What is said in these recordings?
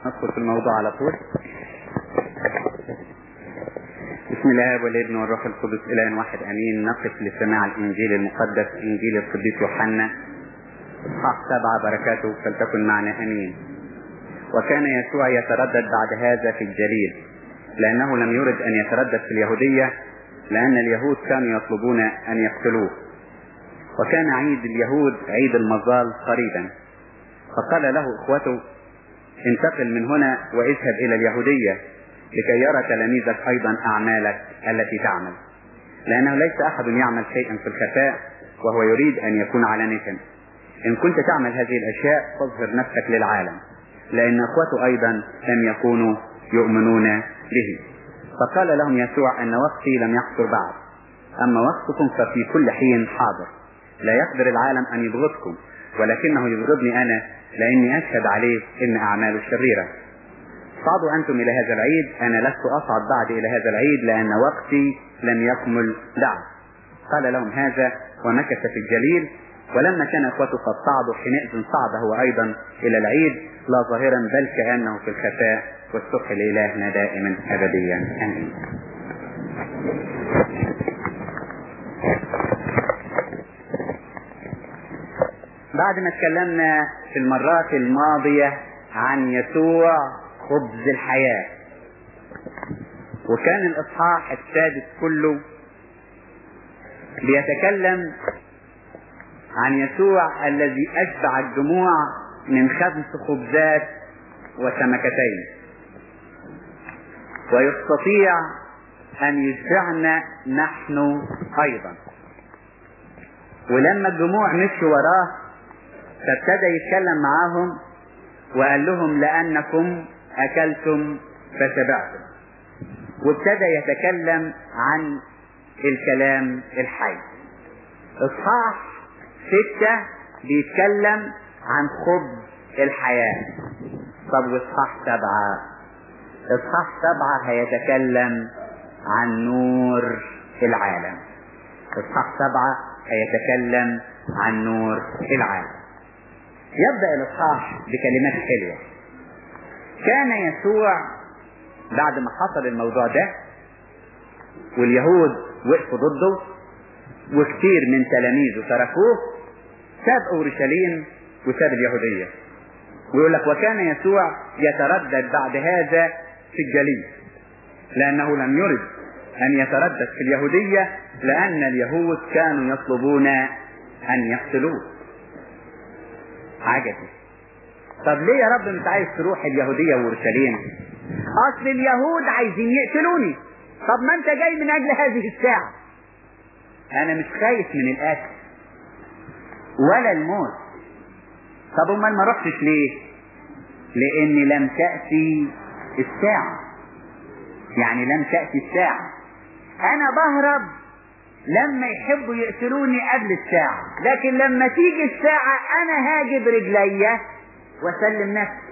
ندخل في الموضوع على طول بسم الله والابن والروح القدس اله واحد امين نقف لسماع الانجيل المقدس انجيل القديس يوحنا اصحاح سبعة بركاته فلتكن معنا امين وكان يسوع يتردد بعد هذا في الجليل لانه لم يرد ان يتردد في اليهودية لان اليهود كانوا يطلبون ان يقتلوه وكان عيد اليهود عيد المظال قريبا فقال له اخوته انتقل من هنا واذهب الى اليهودية لكي يرى تلاميذك ايضا اعمالك التي تعمل لانه ليس احد يعمل شيئا في الخفاء وهو يريد ان يكون علانية ان كنت تعمل هذه الاشياء فاظهر نفسك للعالم لان اخوته ايضا لم يكونوا يؤمنون به فقال لهم يسوع ان وقتي لم يحصر بعد اما وقتكم ففي كل حين حاضر لا يقدر العالم ان يبغضكم ولكنه يبغضني انا لاني اشهد عليه ان اعماله شريره صعدوا أنتم إلى هذا العيد أنا لست أصعد بعد إلى هذا العيد لأن وقتي لم يكمل بعد قال لهم هذا ومكث في الجليل ولما كان اخوته قد صعدوا حينئذ صعد هو ايضا الى العيد لا ظاهرا بل كانه في الخفاء والسبح لالهنا دائما ابديا امين. بعد ما اتكلمنا في المرات الماضيه عن يسوع خبز الحياة وكان الإصحاح السادس كله بيتكلم عن يسوع الذي أشبع الجموع من خمس خبزات وسمكتين ويستطيع أن يشبعنا نحن أيضا ولما الجموع مشوا وراه فابتدى يتكلم معاهم وقال لهم لأنكم أكلتم فشبعتم وابتدى يتكلم عن الكلام الحي اصحاح ستة بيتكلم عن خبز الحياة طب واصحاح سبعة اصحاح سبعة هيتكلم عن نور العالم اصحاح سبعة هيتكلم عن نور العالم يبدأ الاصحاح بكلمات حلوة كان يسوع بعد ما حصل الموضوع ده واليهود وقفوا ضده وكثير من تلاميذه تركوه ساب اورشليم وساب اليهودية ويقول لك وكان يسوع يتردد بعد هذا في الجليل لأنه لم يرد أن يتردد في اليهودية لأن اليهود كانوا يطلبون أن يقتلوه عجبي طب ليه يا رب مش عايز تروح اليهودية وأورشليم؟ أصل اليهود عايزين يقتلوني. طب ما أنت جاي من أجل هذه الساعة. أنا مش خايف من القتل ولا الموت. طب أمال ما رحتش ليه؟ لأن لم تأتي الساعة. يعني لم تأتي الساعة. أنا بهرب لما يحبوا يقتلوني قبل الساعة، لكن لما تيجي الساعة أنا هاجي برجليا وسلم نفسي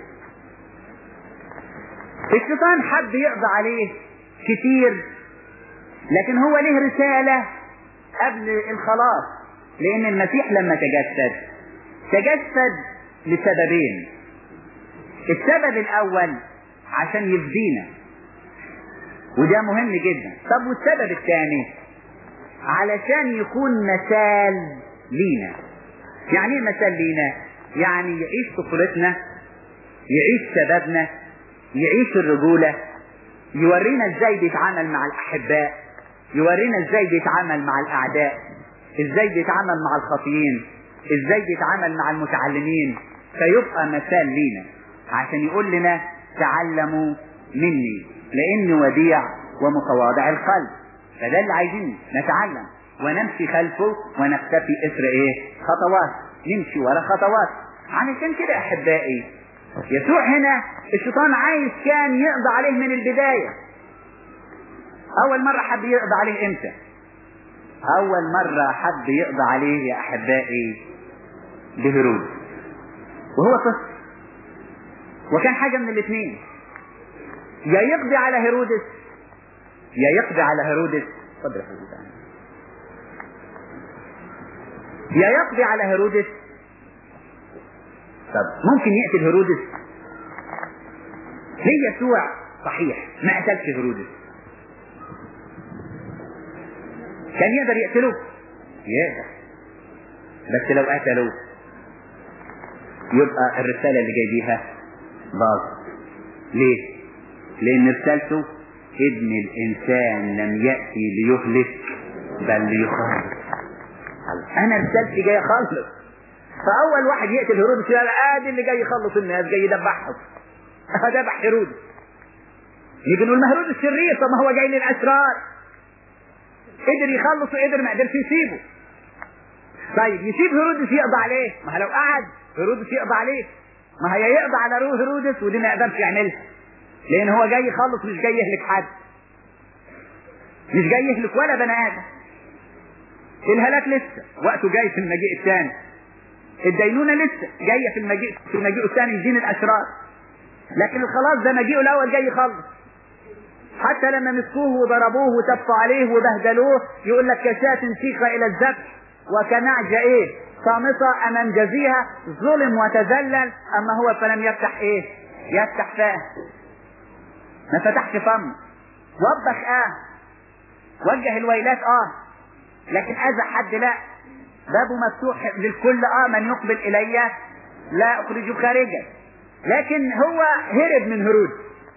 الشيطان حب يقضي عليه كتير لكن هو له رسالة قبل الخلاص لأن المسيح لما تجسد تجسد لسببين السبب الأول عشان يفدينا وده مهم جدا طب والسبب الثاني علشان يكون مثال لينا يعني ايه مثال لينا يعني يعيش طفولتنا يعيش شبابنا يعيش الرجولة يورينا ازاي بيتعامل مع الأحباء يورينا ازاي بيتعامل مع الأعداء ازاي بيتعامل مع الخاطئين ازاي بيتعامل مع المتعلمين فيبقى مثال لينا عشان يقول لنا تعلموا مني لاني وديع ومتواضع القلب فده اللي عايزين نتعلم ونمشي خلفه ونقتفي اثر ايه خطوات نمشي ورا خطوات علشان كده احبائي يسوع هنا الشيطان عايز كان يقضي عليه من البداية اول مرة حب يقضي عليه امتى اول مرة حب يقضي عليه يا احبائي بهرود وهو طفل وكان حاجة من الاثنين يا يقضي على هيرودس يا يقضي على هيرودس اتفضل يا حبيبي يا يقضي على هيرودس طب ممكن يقتل هيرودس ليه يسوع صحيح ما قتلش هيرودس كان يقدر يقتله يقدر بس لو قتلوه يبقى الرسالة اللي جاي بيها باظ ليه؟ لأن رسالته ابن الإنسان لم يأتي ليهلك بل ليخلص أنا رسالتي جاي أخلص فأول واحد يقتل هيرودس يقول آدي اللي جاي يخلص الناس جاي يدبحهم ذبح هيرودس نيجي نقول ما هيرودس شرير طب ما هو جاي للأشرار قدر يخلص وقدر ما قدرش يسيبه طيب يسيب هيرودس يقضى عليه ما لو قعد هيرودس يقضى عليه ما هي يقضى على روح هيرودس ودي ما يقدرش يعملها لان هو جاي يخلص مش جاي يهلك حد مش جاي يهلك ولا بني ادم الهلاك لسه وقته جاي في المجيء الثاني الدينونة لسه جاية في المجيء في المجيء الثاني لدين الأشرار لكن الخلاص ده مجيئه الأول جاي يخلص حتى لما مسكوه وضربوه وتفوا عليه وبهدلوه يقول لك كشاة سيخة إلى الذبح وكنعجة إيه صامتة أمام جزيها ظلم وتذلل أما هو فلم يفتح إيه يفتح فاه ما فتحش فم وبخ آه وجه الويلات آه لكن أذى حد لا بابه مفتوح للكل اه من يقبل الي لا اخرجه خارجا لكن هو هرب من هرود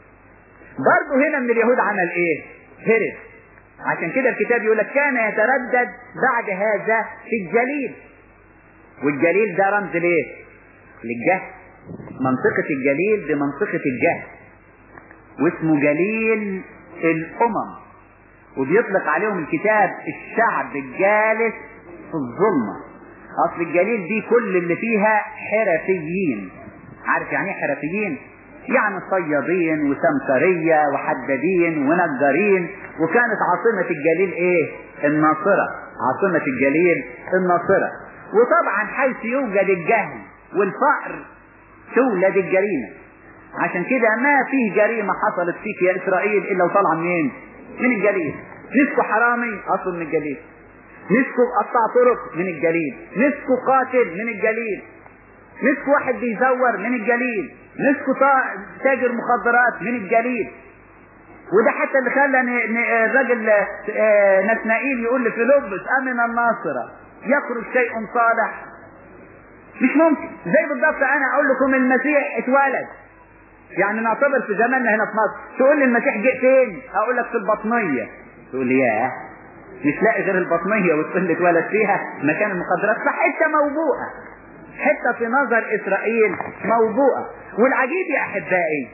برضه هنا من اليهود عمل ايه هرب عشان كده الكتاب يقول لك كان يتردد بعد هذا في الجليل والجليل ده رمز ليه للجهل منطقة الجليل دي منطقة الجهل واسمه جليل الامم وبيطلق عليهم الكتاب الشعب الجالس في الظلمة اصل الجليل دي كل اللي فيها حرفيين عارف يعني ايه حرفيين يعني صيادين وسمسرية وحدادين ونجارين وكانت عاصمة الجليل ايه الناصرة عاصمة الجليل الناصرة وطبعا حيث يوجد الجهل والفقر تولد الجريمة عشان كده ما فيه جريمة حصلت فيك يا اسرائيل الا وطالعة منين من الجليل مسكوا حرامي اصل من الجليل مسكوا قطاع طرق من الجليل مسكوا قاتل من الجليل مسكوا واحد بيزور من الجليل مسكوا تاجر مخدرات من الجليل وده حتى اللي خلى الراجل نسنائيل يقول لفيلبس امن الناصرة يخرج شيء صالح مش ممكن زي بالضبط انا اقول لكم المسيح اتولد يعني نعتبر في زماننا هنا في مصر تقول لي المسيح جه فين اقول لك في البطنية تقول لي ياه مش لاقي غير البطنية وتقول لي اتولد فيها مكان المخدرات فحتة موبوءة حتة في نظر اسرائيل موبوءة والعجيب يا احبائي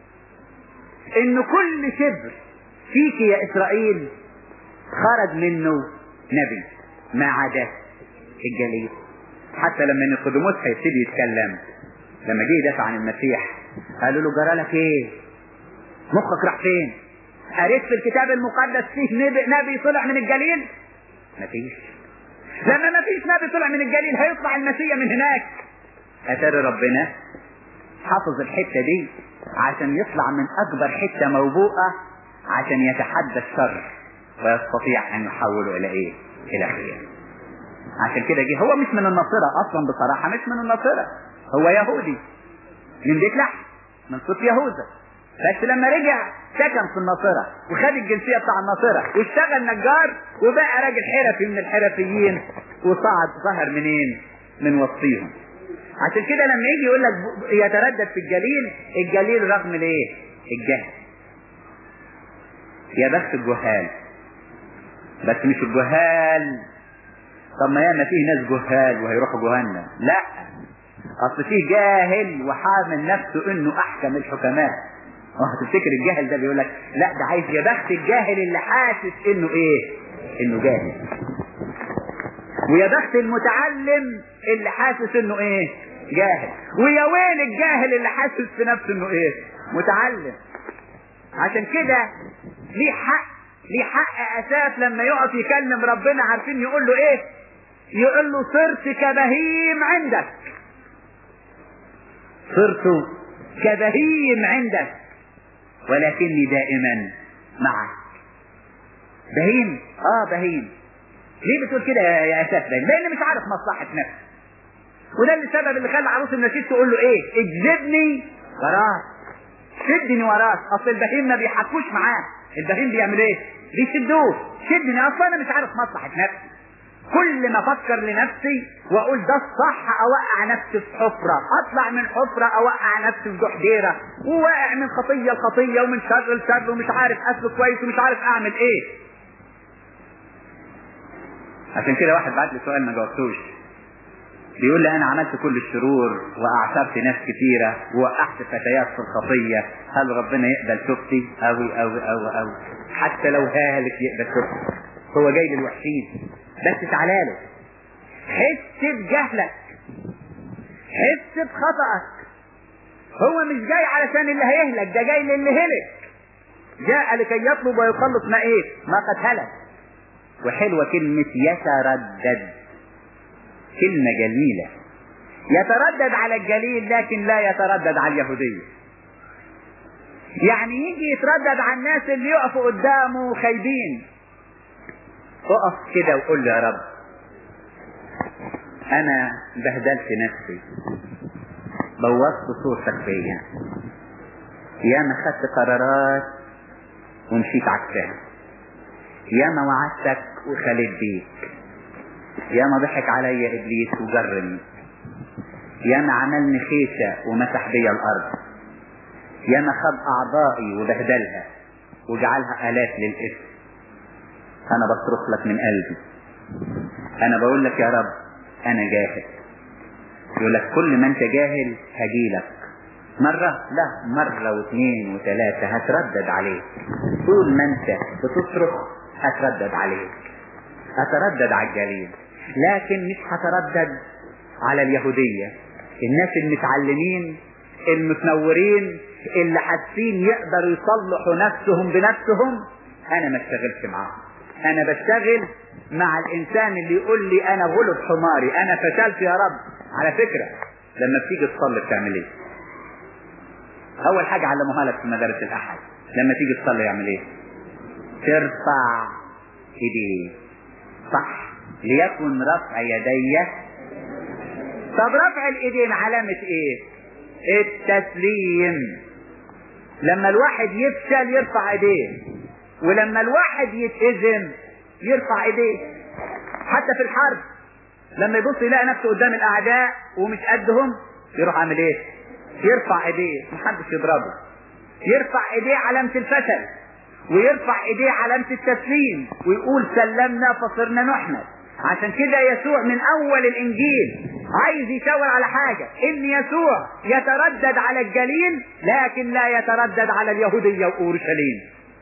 ان كل شبر فيك يا اسرائيل خرج منه نبي ما عدا الجليل حتى لما نيقوديموس هيبتدي يتكلم لما جه يدافع عن المسيح قالوا له جرى لك ايه مخك راح فين قريت في الكتاب المقدس فيه نبي, نبي طلع من الجليل مفيش لما مفيش نبي طلع من الجليل هيطلع المسيح من هناك اتاري ربنا حافظ الحته دي عشان يطلع من اكبر حته موبوءه عشان يتحدى الشر ويستطيع ان يحوله الى ايه الى خير عشان كده جه هو مش من الناصره اصلا بصراحه مش من الناصره هو يهودي من بيت لحم من صوت يهوذا بس لما رجع سكن في الناصرة وخد الجنسية بتاع الناصرة واشتغل نجار وبقى راجل حرفي من الحرفيين وصعد ظهر منين من وسطيهم عشان كده لما يجي يقول لك يتردد في الجليل الجليل رغم الايه الجهل يا بخت الجهال بس مش الجهال طب ما ياما فيه ناس جهال وهيروحوا جهنم لا اصل فيه جاهل وحامل نفسه انه احكم الحكماء اه تفتكر الجاهل ده بيقول لك لا ده عايز يا بخت الجاهل اللي حاسس انه ايه انه جاهل ويا بخت المتعلم اللي حاسس انه ايه جاهل ويا ويل الجاهل اللي حاسس في نفسه انه ايه متعلم عشان كده ليه حق ليه حق اساس لما يقف يكلم ربنا عارفين يقول له ايه يقول له صرت كبهيم عندك صرت كبهيم عندك ولكني دائما معك بهيم اه بهيم ليه بتقول كده يا اساس بهيم لان مش عارف مصلحة نفسه وده اللي السبب اللي خلى عروس النشيد تقول له ايه اجذبني وراك شدني وراك اصل البهيم ما بيحكوش معاه البهيم بيعمل ايه بيشدوه شدني اصل انا مش عارف مصلحة نفسي كل ما افكر لنفسي واقول ده الصح اوقع نفسي في حفرة اطلع من حفرة اوقع نفسي في جحديرة وواقع من خطية لخطية ومن شر لشر ومش عارف اسلك كويس ومش عارف اعمل ايه عشان كده واحد بعت لي سؤال ما جاوبتوش بيقول لي انا عملت كل الشرور واعترت ناس كتيرة ووقعت فتيات في الخطية هل ربنا يقبل توبتي اوي اوي اوي اوي حتى لو هالك يقبل توبتي هو جاي للوحشين بس تعالى له حس بجهلك حس بخطأك هو مش جاي علشان اللي هيهلك ده جاي للي هلك جاء لكي يطلب ويخلص ما ايه ما قد هلك وحلوة كلمة يتردد كلمة جميلة يتردد على الجليل لكن لا يتردد على اليهودية يعني يجي يتردد على الناس اللي يقفوا قدامه خايبين اقف كده وقول له يا رب انا بهدلت نفسي بوظت صورتك فيا ياما خدت قرارات ومشيت عكسها ياما وعدتك وخليت بيك ياما ضحك عليا ابليس وجرني ياما عملني خيشة ومسح بيا الارض ياما خد اعضائي وبهدلها وجعلها الات للاسم انا بصرخ لك من قلبي انا بقول لك يا رب انا جاهل يقول لك كل ما انت جاهل هجيلك مرة لا مرة واثنين وثلاثة هتردد عليك طول ما انت بتصرخ هتردد عليك هتردد على الجليل لكن مش هتردد على اليهودية الناس المتعلمين المتنورين اللي حاسين يقدروا يصلحوا نفسهم بنفسهم انا ما اشتغلش معاهم انا بشتغل مع الانسان اللي يقول لي انا غلب حماري انا فشلت يا رب على فكرة لما بتيجي تصلي بتعمل ايه اول حاجة علموها لك في مدارس الاحد لما تيجي تصلي يعمل ايه ترفع ايديه صح ليكن رفع يدي طب رفع الايدين علامة ايه التسليم لما الواحد يفشل يرفع ايديه ولما الواحد يتهزم يرفع ايديه حتى في الحرب لما يبص يلاقي نفسه قدام الاعداء ومش قدهم يروح عامل ايه يرفع ايديه محدش يضربه يرفع ايديه علامة الفشل ويرفع ايديه علامة التسليم ويقول سلمنا فصرنا نحمد عشان كده يسوع من اول الانجيل عايز يشاور على حاجة ان يسوع يتردد على الجليل لكن لا يتردد على اليهودية واورشليم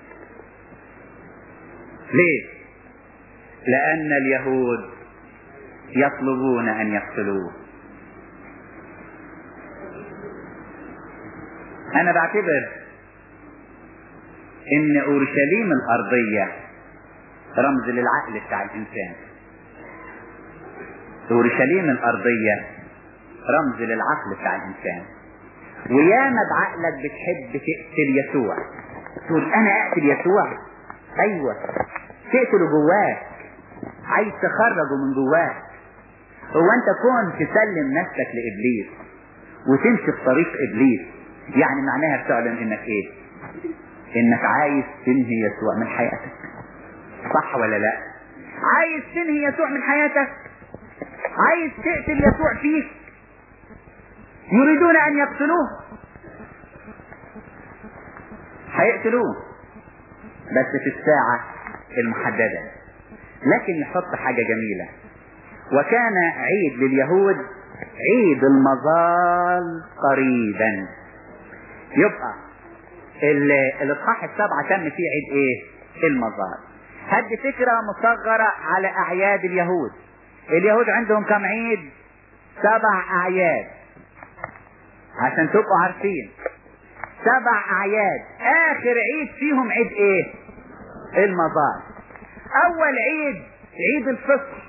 ليه لان اليهود يطلبون ان يقتلوه انا بعتبر ان اورشليم الارضية رمز للعقل بتاع الانسان اورشليم الارضية رمز للعقل بتاع الانسان وياما بعقلك بتحب تقتل يسوع تقول انا اقتل يسوع ايوه تقتله جواك عايز تخرجه من جواك هو انت كون تسلم نفسك لابليس وتمشي في طريق ابليس يعني معناها بتعلن انك ايه انك عايز تنهي يسوع من حياتك صح ولا لا عايز تنهي يسوع من حياتك عايز تقتل يسوع فيك يريدون ان يقتلوه هيقتلوه بس في الساعة المحددة لكن يحط حاجة جميلة وكان عيد لليهود عيد المظال قريبا يبقى الاصحاح السبعة تم فيه عيد ايه المظال هدي فكرة مصغرة على اعياد اليهود اليهود عندهم كم عيد سبع اعياد عشان تبقوا عارفين سبع اعياد اخر عيد فيهم عيد ايه المظال اول عيد عيد الفطر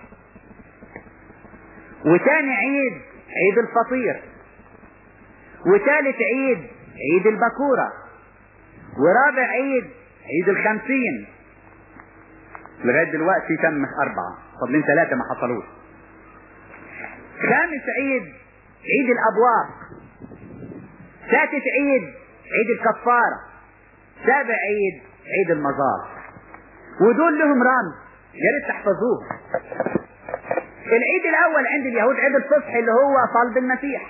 وتاني عيد عيد الفطير وتالت عيد عيد البكورة ورابع عيد عيد الخمسين لغاية دلوقتي تم أربعة فاضلين ثلاثة ما حصلوش خامس عيد عيد الأبواق سادس عيد عيد الكفارة سابع عيد عيد المظاهر ودول لهم رمز يا ريت تحفظوه العيد الاول عند اليهود عيد الفصح اللي هو صلب المسيح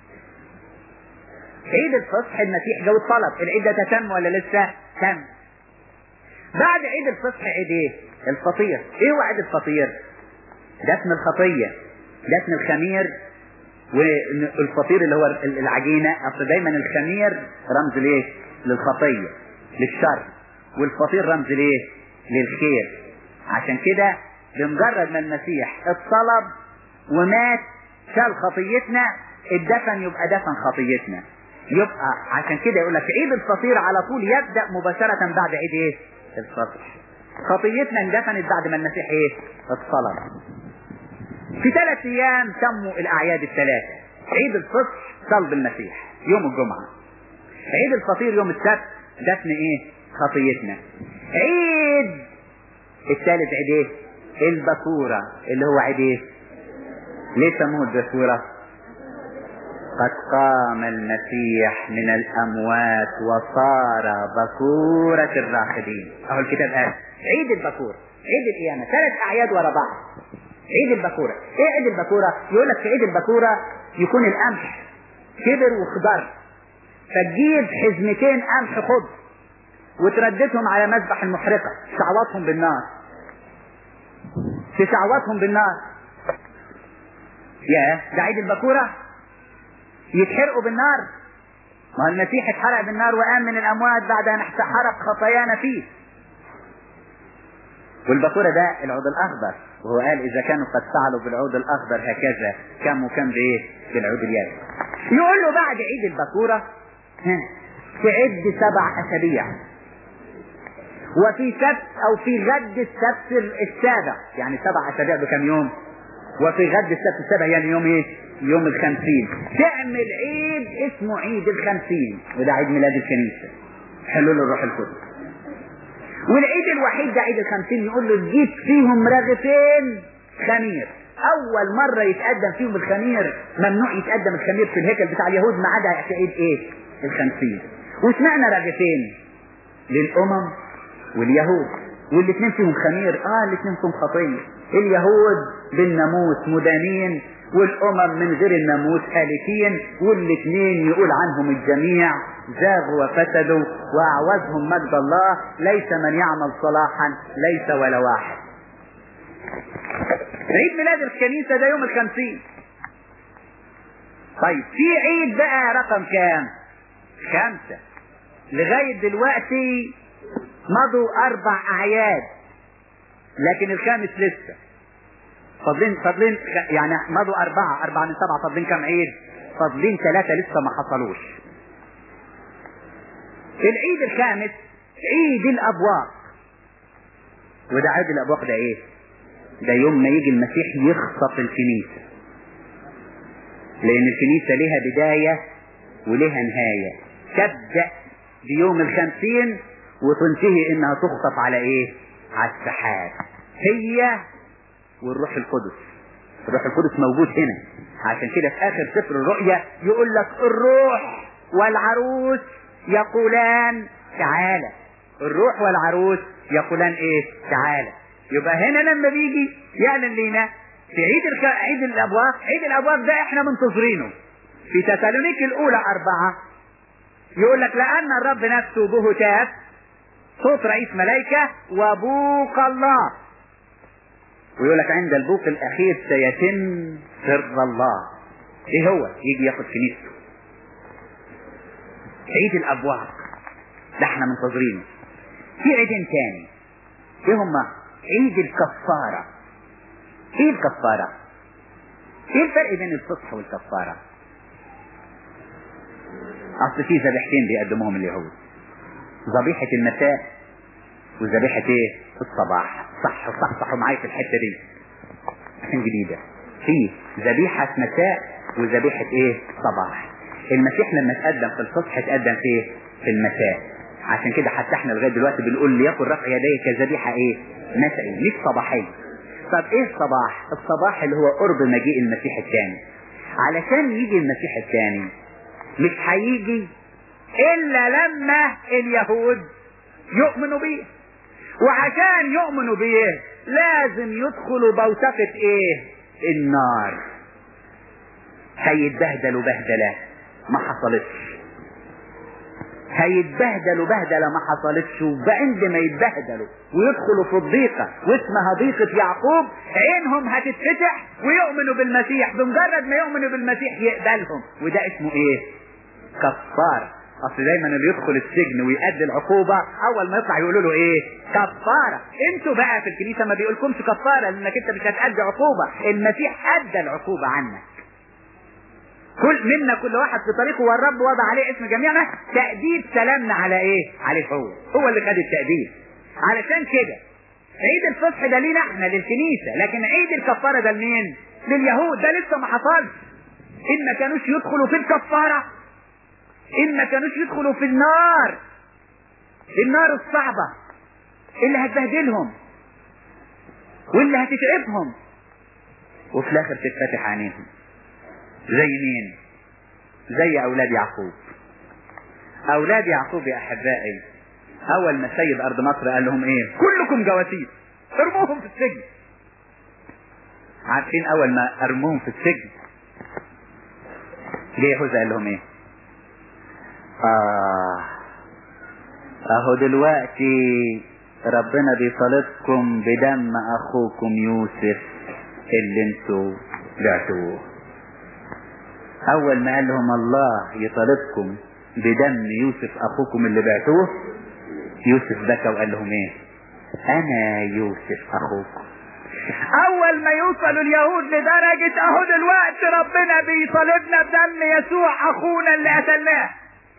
عيد الفصح المسيح جو الطلب العيد ده تم ولا لسه تم بعد عيد الفصح عيد ايه الفطير ايه هو عيد الفطير دفن الخطية دفن الخمير والفطير اللي هو العجينة اصل دايما الخمير رمز ليه للخطية للشر والفطير رمز ليه للخير عشان كده بمجرد ما المسيح اتصلب ومات شال خطيتنا الدفن يبقى دفن خطيتنا يبقى عشان كده يقول لك عيد الفطير على طول يبدا مباشره بعد عيد ايه؟ الفطر. خطيتنا اندفنت بعد ما المسيح ايه؟ اتصلب. في ثلاث ايام تموا الاعياد الثلاثه. عيد الفطر صلب المسيح يوم الجمعه. عيد الفطير يوم السبت دفن ايه؟ خطيتنا. عيد الثالث عيد ايه؟ البكوره اللي هو عيد ايه؟ ليه سموه البكوره؟ قد قام المسيح من الأموات وصار بكورة الراقدين أهو الكتاب قال عيد البكورة عيد القيامة ثلاث أعياد ورا بعض عيد البكورة إيه عيد البكورة يقول لك في عيد البكورة يكون القمح كبر وخضر فتجيب حزمتين قمح خضر وترددهم على مذبح المحرقة تشعوطهم بالنار تشعوطهم بالنار يا ده عيد البكوره يتحرقوا بالنار ما هو المسيح اتحرق بالنار وقام من الاموات بعد ان حرق خطايانا فيه والبكوره ده العود الاخضر وهو قال اذا كانوا قد فعلوا بالعود الاخضر هكذا كم وكم بايه بالعود اليابس يقول له بعد عيد البكوره تعد سبع اسابيع وفي سبت او في غد السبت السابع يعني سبع اسابيع بكم يوم وفي غد السبت السابع يعني يوم ايه يوم الخمسين تعمل عيد اسمه عيد الخمسين وده عيد ميلاد الكنيسة حلول الروح القدس والعيد الوحيد ده عيد الخمسين يقول له تجيب فيهم رغفين خمير اول مرة يتقدم فيهم الخمير ممنوع يتقدم الخمير في الهيكل بتاع اليهود ما عدا في عيد ايه الخمسين وسمعنا رغفين للامم واليهود والاثنين فيهم خمير اه الاثنين فيهم خطيه اليهود بالناموس مدانين والامم من غير الناموس هالكين والاثنين يقول عنهم الجميع زاغوا وفسدوا واعوزهم مجد الله ليس من يعمل صلاحا ليس ولا واحد عيد ميلاد الكنيسة ده يوم الخمسين طيب في عيد بقى رقم كام خمسة لغاية دلوقتي مضوا أربع أعياد لكن الخامس لسه فاضلين فاضلين يعني مضوا أربعة أربعة من سبعة فاضلين كم عيد؟ فاضلين ثلاثة لسه ما حصلوش. العيد الخامس عيد الأبواق. وده عيد الأبواق ده إيه؟ ده يوم ما يجي المسيح يخطف الكنيسة. لأن الكنيسة لها بداية ولها نهاية. تبدأ بيوم الخمسين وتنتهي إنها تخطف على إيه؟ على السحاب. هي والروح القدس الروح القدس موجود هنا عشان كده في اخر سفر الرؤيا يقول لك الروح والعروس يقولان تعالى الروح والعروس يقولان ايه تعالى يبقى هنا لما بيجي يعلن لينا في عيد الك... عيد الابواب عيد الابواب ده احنا منتظرينه في تسالونيك الاولى اربعة يقول لك لان الرب نفسه به تاب صوت رئيس ملائكة وبوق الله ويقول لك عند البوق الاخير سيتم سر الله ايه هو يجي ياخد كنيسته عيد الابواق ده احنا منتظرينه في عيدين تاني ايه هما عيد الكفارة ايه الكفارة ايه الفرق بين الفصح والكفارة اصل في ذبيحتين بيقدموهم اليهود ذبيحة المساء وذبيحة ايه الصباح صح صح صح معايا في الحتة دي عشان جديدة في ذبيحة مساء وذبيحة ايه صباح المسيح لما تقدم في الصبح تقدم في ايه في المساء عشان كده حتى احنا لغايه دلوقتي بنقول ليكن رفع يديه كذبيحه ايه مسائي مش صباحيه طب ايه الصباح الصباح اللي هو قرب مجيء المسيح الثاني علشان يجي المسيح الثاني مش هيجي الا لما اليهود يؤمنوا بيه وعشان يؤمنوا بيه لازم يدخلوا بوتقة ايه النار هيتبهدلوا بهدلة ما حصلتش هيتبهدلوا بهدلة ما حصلتش وعندما يتبهدلوا ويدخلوا في الضيقة واسمها ضيقة يعقوب عينهم هتتفتح ويؤمنوا بالمسيح بمجرد ما يؤمنوا بالمسيح يقبلهم وده اسمه ايه كفارة اصل دايما اللي يدخل السجن ويأدي العقوبة اول ما يطلع يقولوا له ايه كفارة انتوا بقى في الكنيسة ما بيقولكمش كفارة لانك انت مش هتأدي عقوبة المسيح ادى العقوبة عنك كل منا كل واحد في طريقه والرب وضع عليه اسم جميعنا تأديب سلامنا على ايه عليه هو هو اللي خد التأديب علشان كده عيد الفصح ده لينا احنا للكنيسة لكن عيد الكفارة ده لمين لليهود ده لسه ما حصلش ان ما كانوش يدخلوا في الكفارة ان ما كانوش يدخلوا في النار النار الصعبة اللي هتبهدلهم واللي هتتعبهم وفي الاخر تتفتح عينيهم زي مين زي اولاد يعقوب اولاد يعقوب يا احبائي اول ما سيد ارض مصر قال لهم ايه كلكم جواسيس ارموهم في السجن عارفين اول ما ارموهم في السجن جه يهوذا قال لهم ايه اه اهو دلوقتي ربنا بيطالبكم بدم اخوكم يوسف اللي انتوا بعتوه اول ما قال لهم الله يطالبكم بدم يوسف اخوكم اللي بعتوه يوسف بكى وقال لهم ايه انا يوسف اخوكم اول ما يوصلوا اليهود لدرجة اهو دلوقتي ربنا بيطالبنا بدم يسوع اخونا اللي قتلناه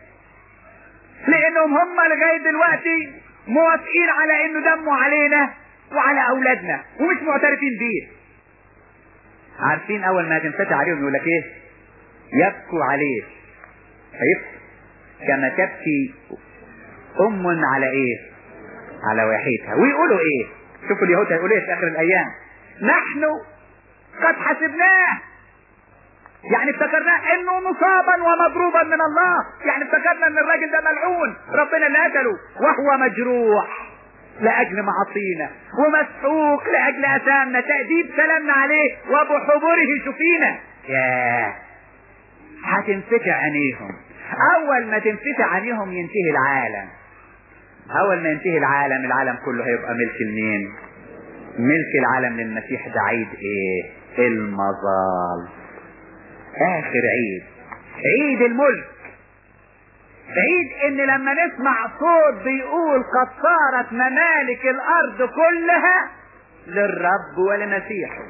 لانهم هم لغاية دلوقتي موافقين على انه دمه علينا وعلى اولادنا ومش معترفين بيه عارفين اول ما تنفتح عليهم يقول لك ايه يبكوا عليه فيبكي كما تبكي ام على ايه على وحيدها ويقولوا ايه شوفوا اليهود هيقولوا ايه في اخر الايام نحن قد حسبناه يعني افتكرناه انه مصابا ومضروبا من الله يعني افتكرنا ان الراجل ده ملعون ربنا اللي قتله وهو مجروح لاجل معاصينا ومسحوق لاجل اثامنا تأديب سلامنا عليه وبحضوره شفينا ياه هتنفتح عينيهم اول ما تنفتح عينيهم ينتهي العالم اول ما ينتهي العالم العالم كله هيبقى ملك لمين ملك العالم للمسيح ده عيد ايه المظال اخر عيد عيد الملك عيد ان لما نسمع صوت بيقول قد صارت ممالك الارض كلها للرب ولمسيحه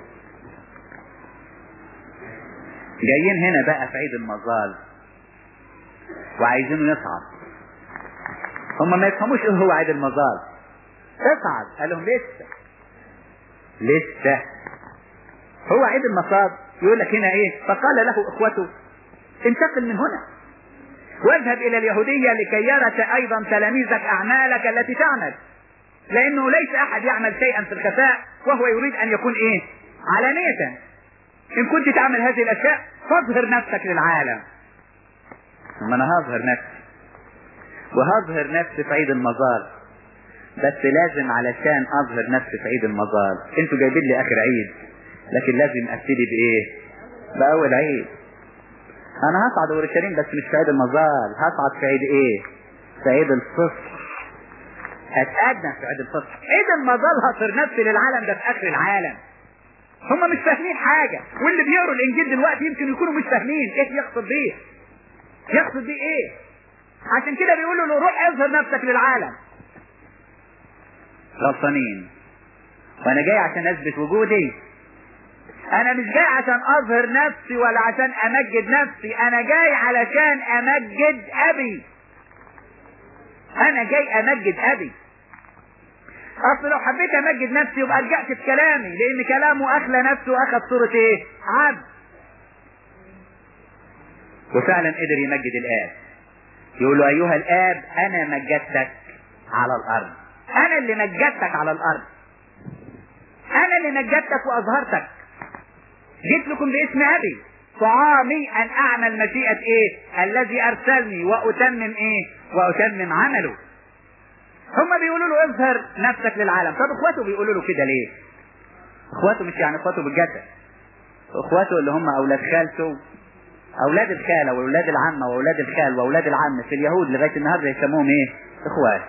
جايين هنا بقى في عيد المظال وعايزينه يصعد هم ما يفهموش ايه هو عيد المظال اصعد قال لهم لسه لسه هو عيد المصاد يقول لك هنا ايه فقال له اخوته انتقل من هنا واذهب الى اليهودية لكي يرى ايضا تلاميذك اعمالك التي تعمل لانه ليس احد يعمل شيئا في الخفاء وهو يريد ان يكون ايه علانية ان كنت تعمل هذه الاشياء فاظهر نفسك للعالم ثم انا هظهر نفسي وهظهر نفسي في عيد المظال بس لازم علشان اظهر نفسي في عيد المظال انتوا جايبين لي اخر عيد لكن لازم ابتدي بايه باول عيد انا هصعد اورشليم بس مش في عيد المظال هصعد في عيد ايه في عيد الفصح هتقدم في عيد الفصح عيد المظال هصر نفسي للعالم ده في اخر العالم هم مش فاهمين حاجة واللي بيقروا الانجيل دلوقتي يمكن يكونوا مش فاهمين ايه يقصد بيه يقصد بيه ايه عشان كده بيقولوا له روح اظهر نفسك للعالم غلطانين وانا جاي عشان اثبت وجودي انا مش جاي عشان اظهر نفسي ولا عشان امجد نفسي انا جاي علشان امجد ابي انا جاي امجد ابي اصل لو حبيت امجد نفسي يبقى لجأت في كلامي لان كلامه اخلى نفسه واخد صورة ايه عبد وفعلا قدر يمجد الاب يقول له ايها الاب انا مجدتك على الارض انا اللي مجدتك على الارض انا اللي مجدتك واظهرتك جيت لكم باسم ابي طعامي ان اعمل مشيئة ايه الذي ارسلني واتمم ايه واتمم عمله هم بيقولوا له اظهر نفسك للعالم طب اخواته بيقولوا له كده ليه اخواته مش يعني اخواته بالجسد اخواته اللي هم اولاد خالته اولاد الخاله واولاد العمه واولاد الخال واولاد العم في اليهود لغايه النهارده يسموهم ايه اخوات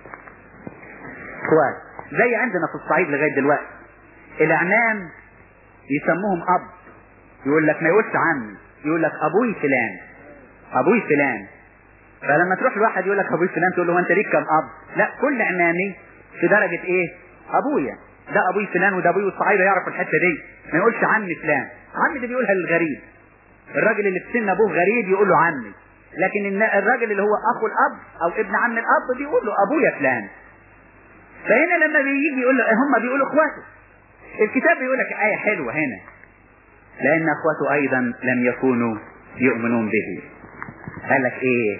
اخوات زي عندنا في الصعيد لغايه دلوقتي الاعمام يسموهم اب يقول لك ما يقولش عمي يقول لك ابوي فلان ابوي فلان فلما تروح لواحد يقول لك ابوي فلان تقول له انت ليك كم اب لا كل عمامي في درجه ايه ابويا ده ابوي فلان وده ابوي والصعيده يعرفوا الحته دي ما يقولش عمي فلان عمي ده بيقولها للغريب الراجل اللي في سن ابوه غريب يقول له عمي لكن الراجل اللي هو اخو الاب او ابن عم الاب بيقول له ابويا فلان فهنا لما بيجي يقول له هم بيقولوا اخواته الكتاب بيقول لك آية حلوة هنا لأن أخواته أيضا لم يكونوا يؤمنون به قال لك إيه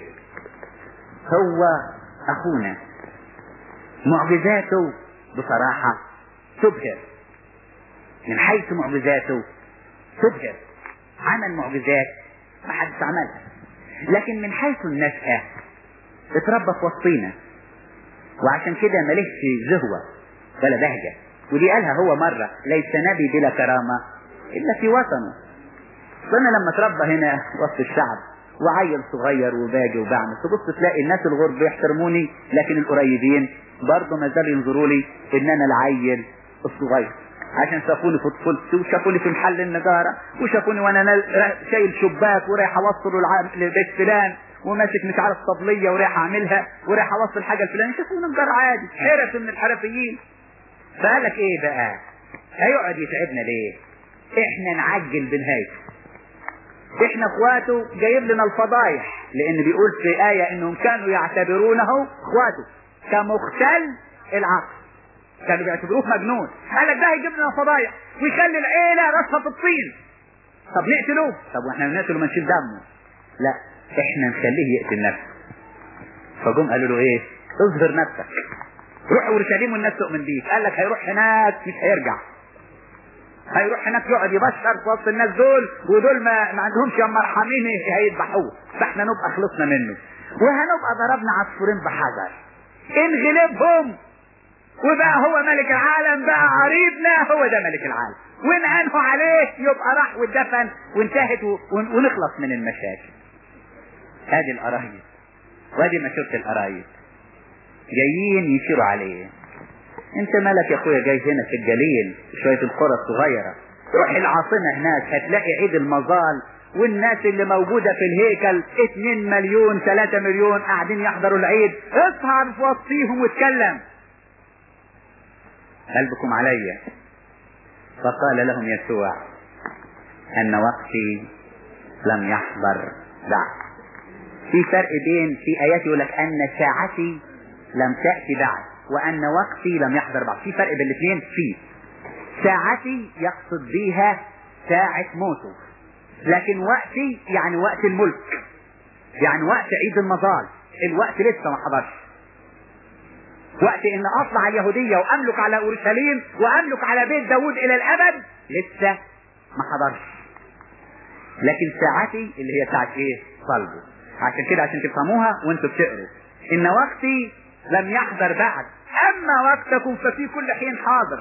هو أخونا معجزاته بصراحة تبهر من حيث معجزاته تبهر عمل معجزات ما حدش عملها لكن من حيث النشأة اتربى في وسطينا وعشان كده ملهش زهوة ولا بهجة ودي قالها هو مرة ليس نبي بلا كرامة إلا في وطنه فأنا لما اتربى هنا وسط الشعب وعيل صغير وباجي وبعمل تبص تلاقي الناس الغرب بيحترموني لكن القريبين برضه ما زالوا ينظروا لي ان انا العيل الصغير عشان شافوني في طفولتي وشافوني في محل النجارة وشافوني وانا شايل شباك ورايح اوصله لبيت فلان وماسك مش عارف طبلية ورايح اعملها ورايح اوصل حاجة لفلان شافوني نجار عادي حرف من الحرفيين فقال لك ايه بقى هيقعد يتعبنا ليه احنا نعجل بنهايته احنا اخواته جايب لنا الفضايح لان بيقول في آية انهم كانوا يعتبرونه اخواته كمختل العقل كانوا بيعتبروه مجنون قال لك ده هيجيب لنا فضايح ويخلي العيلة راسها في الطين طب نقتلوه طب واحنا نقتله ما نشيل دمه لا احنا نخليه يقتل نفسه فجم قالوا له ايه اظهر نفسك روح اورشليم والناس تؤمن بيك قال لك هيروح هناك مش هيرجع هيروح هناك يقعد يبشر في وسط الناس دول ودول ما, ما عندهمش يا مرحمين هيذبحوه فاحنا نبقى خلصنا منه وهنبقى ضربنا عصفورين بحجر ان غلبهم وبقى هو ملك العالم بقى عريضنا هو ده ملك العالم وان انهوا عليه يبقى راح واتدفن وانتهت ونخلص من المشاكل هذه القرايب وادي مشورة القرايب جايين يشيروا عليه انت مالك يا اخويا جاي هنا في الجليل شوية القرى الصغيرة روح العاصمة هناك هتلاقي عيد المظال والناس اللي موجودة في الهيكل 2 مليون 3 مليون قاعدين يحضروا العيد اصهر في وسطيهم واتكلم قلبكم علي فقال لهم يسوع ان وقتي لم يحضر بعد في فرق بين في ايات يقول لك ان ساعتي لم تأتي بعد وان وقتي لم يحضر بعد في فرق بين الاثنين في ساعتي يقصد بيها ساعة موته لكن وقتي يعني وقت الملك يعني وقت عيد المظال الوقت لسه ما حضرش وقت ان اطلع اليهودية واملك على اورشليم واملك على بيت داود الى الابد لسه ما حضرش لكن ساعتي اللي هي ساعة ايه صلبه عشان كده عشان تفهموها وانتوا بتقروا ان وقتي لم يحضر بعد اما وقتكم ففي كل حين حاضر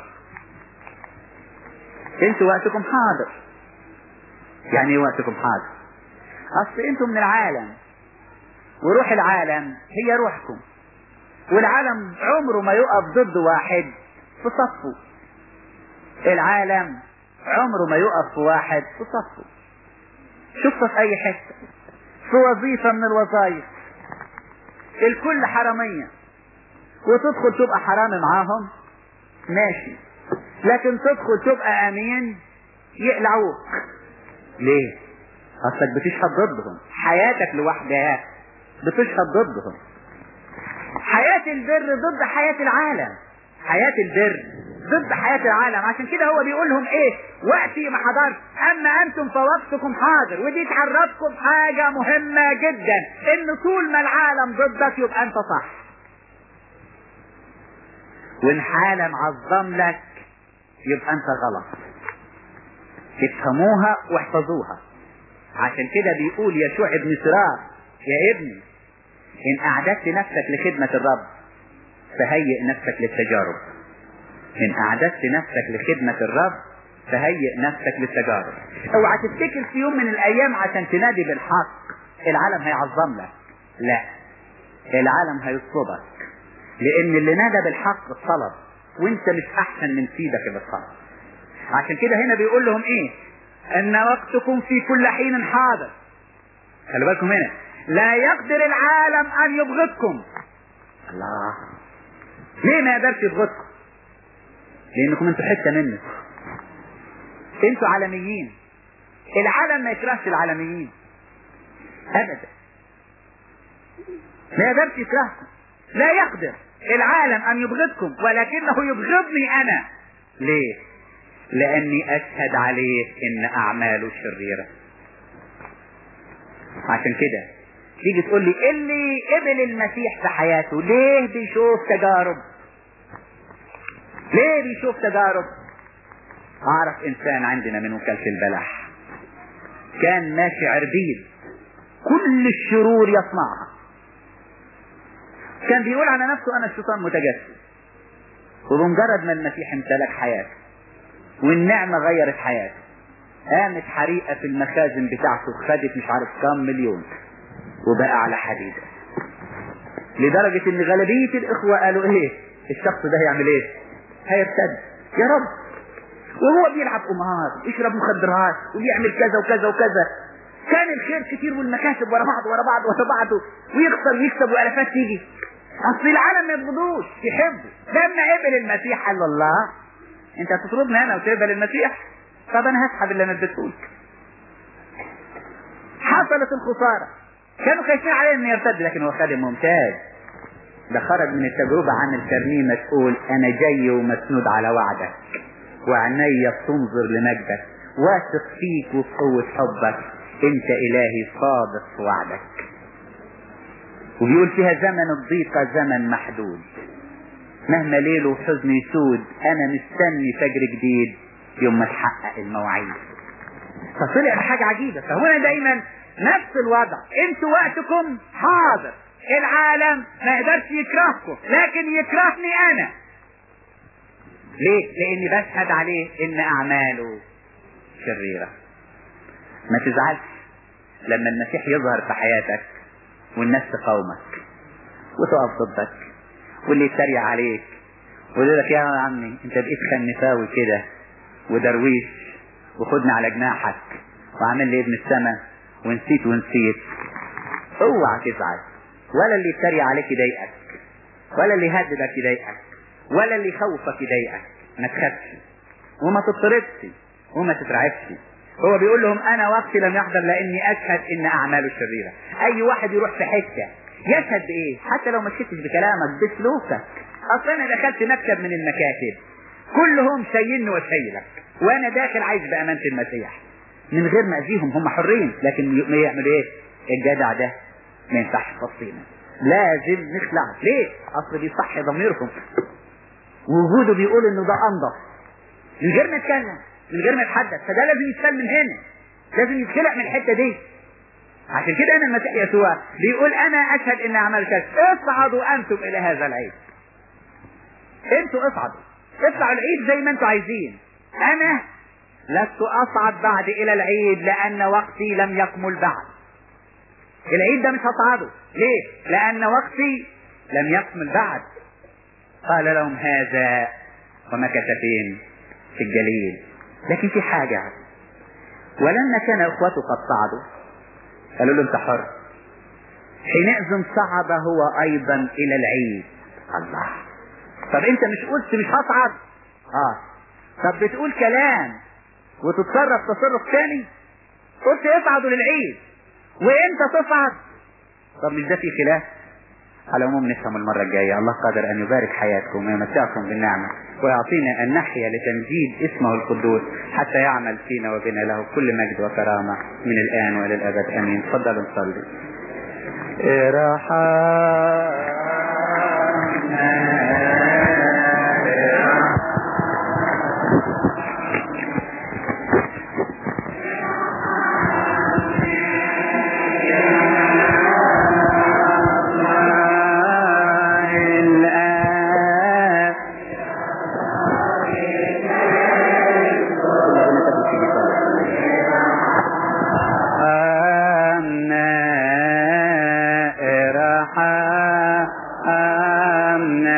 انتوا وقتكم حاضر يعني ايه وقتكم حاضر اصل انتوا من العالم وروح العالم هي روحكم والعالم عمره ما يقف ضد واحد في صفه العالم عمره ما يقف في واحد في صفه شوفها في اي حته في وظيفه من الوظائف الكل حراميه وتدخل تبقى حرامي معاهم ماشي لكن تدخل تبقى امين يقلعوك ليه اصلك بتشهد ضدهم حياتك لوحدها بتشهد ضدهم حياة البر ضد حياة العالم حياة البر ضد حياة العالم عشان كده هو بيقول لهم ايه وقتي ما حضرت اما انتم فوقتكم حاضر ودي تعرفكم حاجة مهمة جدا ان طول ما العالم ضدك يبقى انت صح وان عالم عظم لك يبقى انت غلط افهموها واحفظوها عشان كده بيقول يشوع ابن سراء يا ابني ان اعددت نفسك لخدمة الرب فهيئ نفسك للتجارب ان اعددت نفسك لخدمة الرب فهيئ نفسك للتجارب اوعى تفتكر في يوم من الايام عشان تنادي بالحق العالم هيعظم لك لا العالم هيصلبك لان اللي نادى بالحق الطلب وانت مش احسن من سيدك اللي الطلب عشان كده هنا بيقول لهم ايه ان وقتكم في كل حين حاضر خلي بالكم هنا لا يقدر العالم ان يبغضكم الله ليه ما يقدرش يبغضكم لانكم انتوا حته منه انتوا عالميين العالم ما يكرهش العالميين ابدا ما يقدرش يكرهكم لا يقدر العالم ان يبغضكم ولكنه يبغضني انا ليه لاني اشهد عليه ان اعماله شريرة عشان كده تيجي تقول لي اللي قبل المسيح في حياته ليه بيشوف تجارب ليه بيشوف تجارب اعرف انسان عندنا من وكالة البلح كان ماشي عربيل كل الشرور يصنعها كان بيقول على نفسه انا الشيطان متجسد وبمجرد ما المسيح امتلك حياته والنعمة غيرت حياته قامت حريقة في المخازن بتاعته خدت مش عارف كام مليون وبقى على حديدة لدرجة ان غالبية الاخوة قالوا ايه الشخص ده هيعمل ايه هيرتد يا رب وهو بيلعب قمار يشرب مخدرات وبيعمل كذا وكذا وكذا كان الخير كتير والمكاسب ورا بعض ورا بعض ورا بعض ويخسر ويكسب والافات تيجي اصل العالم ما يبغضوش يحبه لما قبل المسيح قال الله انت هتطردني انا وتقبل المسيح طب انا هسحب اللي انا اديتهولك حصلت الخسارة كانوا خايفين عليه انه يرتد لكن هو خادم ممتاز ده خرج من التجربة عن الترنيمة تقول انا جاي ومسنود على وعدك وعيني بتنظر لمجدك واثق فيك وفي قوة حبك انت الهي صادق في وعدك وبيقول فيها زمن الضيقة زمن محدود مهما ليل وحزن يسود انا مستني فجر جديد يوم ما تحقق المواعيد فطلع بحاجة عجيبة فهنا دايما نفس الوضع انتوا وقتكم حاضر العالم ما يقدرش يكرهكم لكن يكرهني انا ليه لاني بشهد عليه ان اعماله شريرة ما تزعلش لما المسيح يظهر في حياتك والناس تقاومك وتقف ضدك واللي يتريق عليك ويقول لك يا عمي انت بقيت خنفاوي كده ودرويش وخدني على جناحك وعامل لي ابن السماء ونسيت ونسيت اوعى تزعل ولا اللي يتريق عليك يضايقك ولا اللي يهددك يضايقك ولا اللي يخوفك يضايقك ما تخافش وما تضطربش وما تترعبش هو بيقول لهم انا وقتي لم يحضر لاني اشهد ان اعماله شريره اي واحد يروح في حته يشهد بايه حتى لو ما شفتش بكلامك بسلوكك اصل انا دخلت مكتب من المكاتب كلهم شايلني وشايلك وانا داخل عايش بامانه المسيح من غير ما اذيهم هم حرين لكن ما يعملوا ايه الجدع ده ما ينفعش تصفينا لازم نخلع ليه اصل بيصحي ضميرهم وجوده بيقول انه ده انضف من غير ما يتكلم من غير ما يتحدث فده لازم يتشال من هنا لازم يتخلع من الحته دي عشان كده انا المسيح يسوع بيقول انا اشهد ان اعمال كذا اصعدوا انتم الى هذا العيد انتوا اصعدوا اطلعوا العيد زي ما انتوا عايزين انا لست اصعد بعد الى العيد لان وقتي لم يكمل بعد العيد ده مش هصعده ليه لان وقتي لم يكمل بعد قال لهم هذا ومكث فين في الجليل لكن في حاجة ولما كان اخوته قد صعدوا قالوا له انت حر حينئذ صعد هو ايضا الى العيد الله طب انت مش قلت مش هصعد اه طب بتقول كلام وتتصرف تصرف تاني قلت اصعدوا للعيد وانت تصعد طب مش ده في خلاف على العموم نفهم المرة الجاية الله قادر أن يبارك حياتكم ويمتعكم بالنعمة ويعطينا أن نحيا لتمجيد اسمه القدوس حتى يعمل فينا وبنا له كل مجد وكرامة من الآن وإلى الأبد آمين تفضلوا نصلي ارحمنا ارحمنا